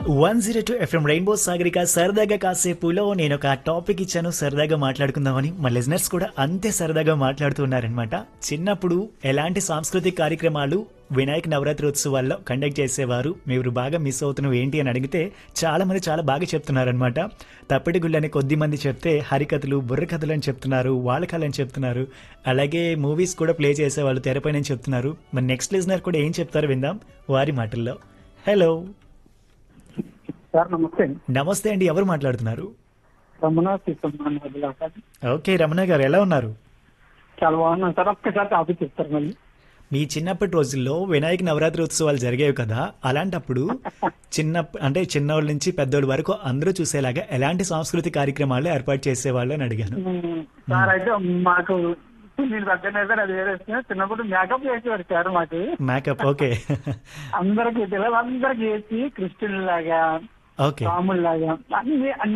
One zero two FM rainbow Sagarika సరదాగా కాసేపులో నేను ఒక టాపిక్ ఇచ్చాను సరదాగా మాట్లాడుకుందామని మా లిజనర్స్ కూడా అంతే సరదాగా మాట్లాడుతూ ఉన్నారనమాట చిన్నప్పుడు ఎలాంటి సాంస్కృతిక కార్యక్రమాలు వినాయక నవరాత్రి ఉత్సవాల్లో కండక్ట్ చేసేవారు మీరు బాగా మిస్ అవుతున్నావు ఏంటి అని అడిగితే చాలా మంది చాలా బాగా చెప్తున్నారనమాట తప్పిటి గుళ్ళని కొద్ది మంది చెప్తే హరికథలు బుర్రకథలు అని చెప్తున్నారు వాళ్ళ కథలు అని చెప్తున్నారు అలాగే మూవీస్ కూడా ప్లే చేసేవాళ్ళు తెరపైన చెప్తున్నారు మరి నెక్స్ట్ లిజనర్ కూడా ఏం చెప్తారు విందాం వారి మాటల్లో హలో సార్ నమస్తే నమస్తే అండి ఎవరు మాట్లాడుతున్నారు రమణ సీతమ్మ సార్ ఓకే రమణ గారు ఎలా ఉన్నారు చాలా బాగున్నాను సార్ ఒక్కసారి టాపిక్ చెప్తారు మళ్ళీ మీ చిన్నప్పటి రోజుల్లో వినాయక నవరాత్రి ఉత్సవాలు జరిగేవి కదా అలాంటప్పుడు చిన్న అంటే చిన్నోళ్ళ నుంచి పెద్దోళ్ళ వరకు అందరూ చూసేలాగా ఎలాంటి సాంస్కృతిక కార్యక్రమాలు ఏర్పాటు చేసేవాళ్ళు అని అడిగాను ఉమ్, సార్ అయితే మాకు నేను పెద్దనే సార్ అది వేరే విషయం. చిన్నప్పుడు మేకప్ చేసేవారు సార్ మాకు మేకప్ ఓకే అందరికి పిల్లలందరికి వేసి క్రిస్టియన్ లాగా ఓకే రాముల్ లాగా అన్ని అన్ని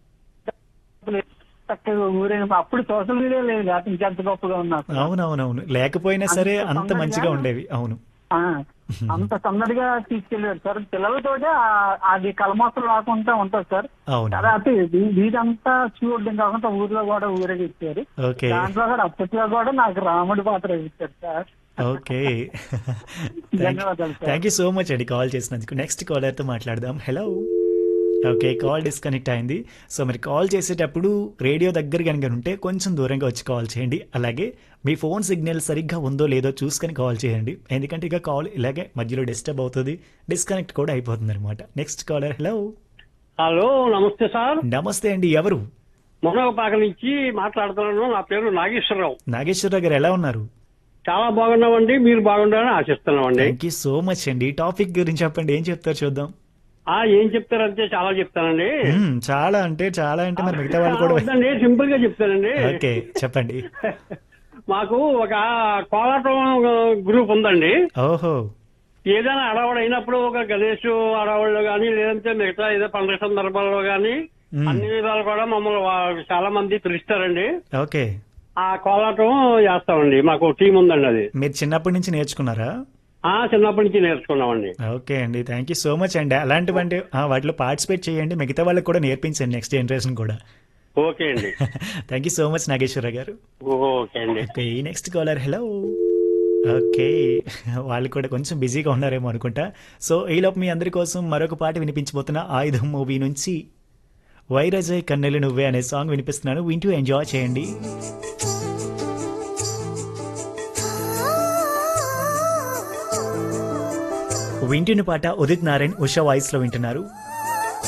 చక్కగా ఊరేగి అప్పుడు సోషల్ మీడియా లేదు కాబట్టి ఇంకెంత గొప్పగా ఉన్నా సార్. అవునవునవును లేకపోయినా సరే అంత మంచిగా ఉండేవి అవును ఆ, అంత సందడిగా తీసుకెళ్ళారు సార్ పిల్లలతోటే ఆ- అది కలమోసలు రాకుండా ఉంటుంది సార్ అవును తర్వాత వీ- వీధంతా చూడడం కాకుండా ఊర్లో కూడా ఊరేగిచ్చారు ఓకే దాంట్లో కూడా అప్పట్లో కూడా నాకు రాముడి పాత్ర ఇచ్చారు సార్ ఓకే ధన్యవాదాలు sir. Thank you so much అండి కాల్ చేసినందుకు నెక్స్ట్ కాలర్తో మాట్లాడదాం హలో ఓకే కాల్ డిస్కనెక్ట్ అయింది సో మరి కాల్ చేసేటప్పుడు రేడియో దగ్గర కనుక ఉంటే కొంచెం దూరంగా వచ్చి కాల్ చేయండి అలాగే మీ ఫోన్ సిగ్నల్ సరిగ్గా ఉందో లేదో చూసుకొని కాల్ చేయండి ఎందుకంటే ఇక కాల్ ఇలాగే మధ్యలో డిస్టర్బ్ అవుతుంది డిస్కనెక్ట్ కూడా అయిపోతుంది అనమాట నెక్స్ట్ కాలర్ హలో హలో నమస్తే సార్ నమస్తే అండి ఎవరు మునగపాక నుంచి మాట్లాడుతున్నాను నా పేరు నాగేశ్వరరావు నాగేశ్వరరావు గారు ఎలా ఉన్నారు చాలా బాగున్నామండి మీరు బాగుండాలని ఆశిస్తున్నామండి థ్యాంక్ యూ సో మచ్ అండి టాపిక్ గురించి చెప్పండి ఏం చెప్తారు చూద్దాం ఆ ఏం చెప్తారంటే చాలా చెప్తానండి మ్మ్, చాలా అంటే చాలా అంటే మరి మిగతా వాళ్ళు కూడా వద్దండి సింపుల్ గా చెప్తానండి ఓకే చెప్పండి మాకు ఒక కోలాటం గ్రూప్ ఉందండి ఓహో ఏదైనా అడవాడు అయినప్పుడు ఒక గణేష్ అడవాళ్ళు కానీ లేదంటే మిగతా ఏదో పండుగ సందర్భాల్లో కానీ మ్మ్. అన్ని విధాలు కూడా మమ్మల్ని వా- చాలా మంది పిలుస్తారండి ఓకే ఆ కోలాటం చేస్తామండి మాకు టీం ఉందండి అది మీరు చిన్నప్పటి నుంచి నేర్చుకున్నారా ఆ చిన్నప్పటి నుంచి నేర్చుకున్నామండి ఓకే అండి థ్యాంక్ యూ సో మచ్ అండి అలాంటివంటే ఆ, వాటిలో పార్టిసిపేట్ చేయండి మిగతా వాళ్ళకి కూడా నేర్పించండి నెక్స్ట్ జనరేషన్ కూడా ఓకే అండి thank you so much Nageswara garu okay అండి ఓకే ఈ నెక్స్ట్ కాలర్ హలో ఓకే వాళ్ళు కూడా కొంచెం బిజీగా ఉన్నారేమో అనుకుంటా సో ఈలోపు మీ అందరి కోసం మరొక పాట వినిపించబోతున్న ఆయుధం మూవీ నుంచి వైరజయ్ కన్నెలు నువ్వే అనే సాంగ్ వినిపిస్తున్నాను వింటూ ఎంజాయ్ చేయండి వింటున్న పాట ఉదిత్ నారాయణ్ ఉషా వాయిస్ లో వింటున్నారు